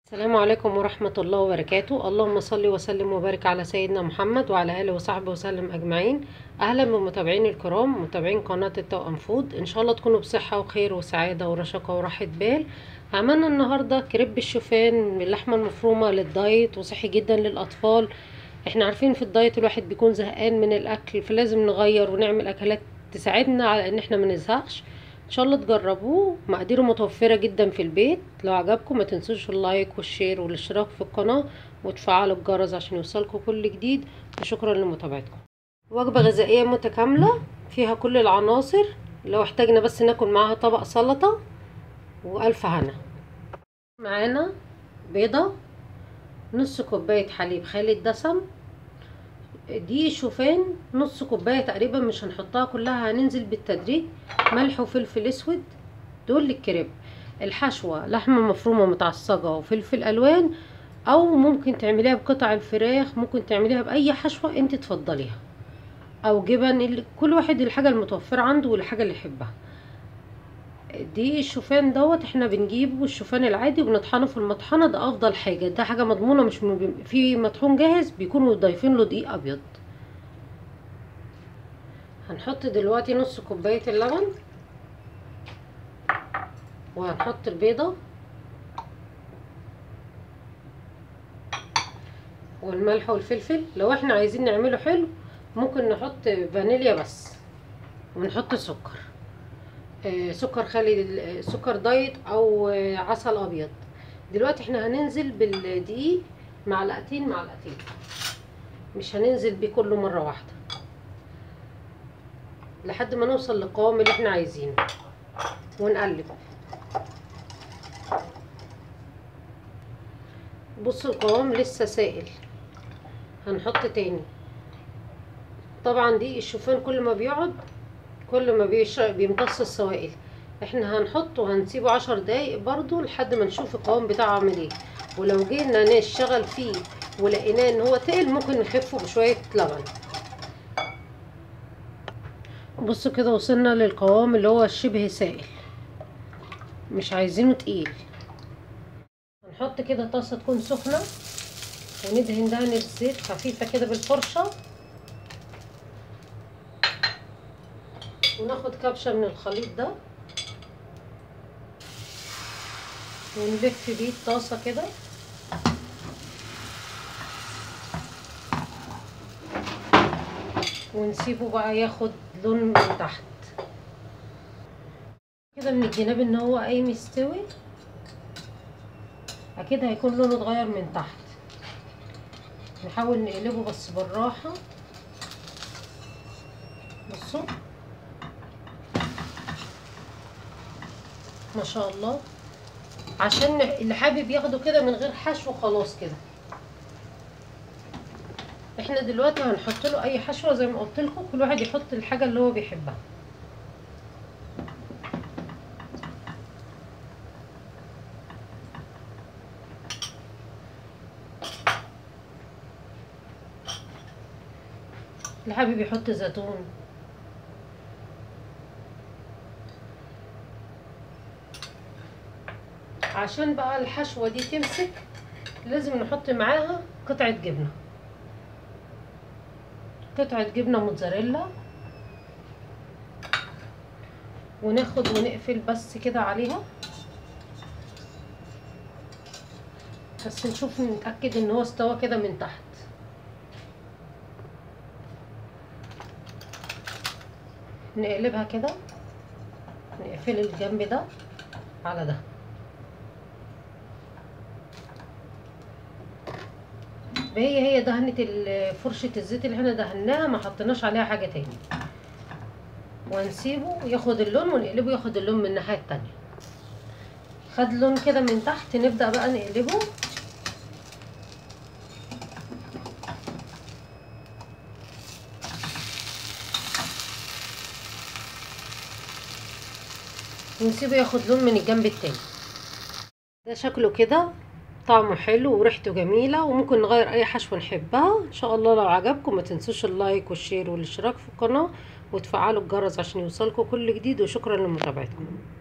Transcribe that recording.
السلام عليكم ورحمة الله وبركاته اللهم صل وسلم وبارك على سيدنا محمد وعلى آله وصحبه وسلم أجمعين أهلا بمتابعيني الكرام متابعين قناة التوأم فود إن شاء الله تكونوا بصحة وخير وسعادة ورشاقة وراحة بال عملنا النهاردة كريب الشوفان باللحمة المفرومة للدايت وصحي جدا للأطفال احنا عارفين في الدايت الواحد بيكون زهقان من الأكل فلازم نغير ونعمل أكلات تساعدنا على إن احنا منزهقش ان شاء الله تجربوه مقاديره متوفره جدا في البيت لو عجبكم ما تنسوش اللايك والشير والاشتراك في القناه وتفعلوا الجرس عشان يوصلكم كل جديد وشكرا لمتابعتكم وجبه غذائيه متكامله فيها كل العناصر لو احتاجنا بس ناكل معاها طبق سلطه والف هنا معانا بيضه نص كوبايه حليب خالي الدسم دي شوفان نص كوبايه تقريبا مش هنحطها كلها هننزل بالتدريج ملح وفلفل اسود دول للكريب الحشوه لحمه مفرومه متعصجه وفلفل الوان او ممكن تعمليها بقطع الفراخ ممكن تعمليها باي حشوه انت تفضليها او جبن كل واحد الحاجه المتوفره عنده والحاجه اللي يحبها دي الشوفان دوت احنا بنجيبه الشوفان العادي وبنطحنه في المطحنه ده افضل حاجه ده حاجه مضمونه مش مب... في مطحون جاهز بيكونوا ضايفين له دقيق ابيض هنحط دلوقتي نص كوبايه اللبن وهنحط البيضه والملح والفلفل لو احنا عايزين نعمله حلو ممكن نحط فانيليا بس ونحط سكر سكر خالي سكر دايت او عسل ابيض دلوقتي احنا هننزل بالدقيق معلقتين معلقتين مش هننزل بيه كله مره واحده لحد ما نوصل للقوام اللي احنا عايزينه ونقلب بصوا القوام لسه سائل هنحط تاني طبعا دي الشوفان كل ما بيقعد كل ما بيمتص السوائل احنا هنحطه وهنسيبه عشر دقايق برضو لحد ما نشوف القوام بتاعه عامل ايه ولو جينا نشتغل فيه ولقيناه ان هو تقل ممكن نخفه بشويه لبن بصوا كده وصلنا للقوام اللي هو شبه سائل مش عايزينه تقيل هنحط كده طاسه تكون سخنه وندهن دهنه زيت خفيفه كده بالفرشه وناخد كبشة من الخليط ده ونلف بيه الطاسة كده ونسيبه بقى ياخد لون من تحت كده من الجناب ان هو قايم يستوي اكيد هيكون لونه اتغير من تحت نحاول نقلبه بس بالراحة بصوا ما شاء الله عشان اللي حابب ياخده كده من غير حشو خلاص كده احنا دلوقتي هنحط له اي حشوه زي ما قلت لكم كل واحد يحط الحاجه اللي هو بيحبها اللي حابب يحط زيتون عشان بقى الحشوة دي تمسك لازم نحط معاها قطعة جبنة قطعة جبنة موتزاريلا وناخد ونقفل بس كده عليها بس نشوف نتأكد ان هو استوى كده من تحت نقلبها كده نقفل الجنب ده على ده هي هي دهنة فرشة الزيت اللي احنا دهناها ما حطيناش عليها حاجة تاني وهنسيبه ياخد اللون ونقلبه ياخد اللون من الناحية التانية خد لون كده من تحت نبدأ بقى نقلبه ونسيبه ياخد لون من الجنب التاني ده شكله كده طعمه حلو وريحته جميلة وممكن نغير اي حشوة نحبها ان شاء الله لو عجبكم ما تنسوش اللايك والشير والاشتراك في القناة وتفعلوا الجرس عشان يوصلكم كل جديد وشكرا لمتابعتكم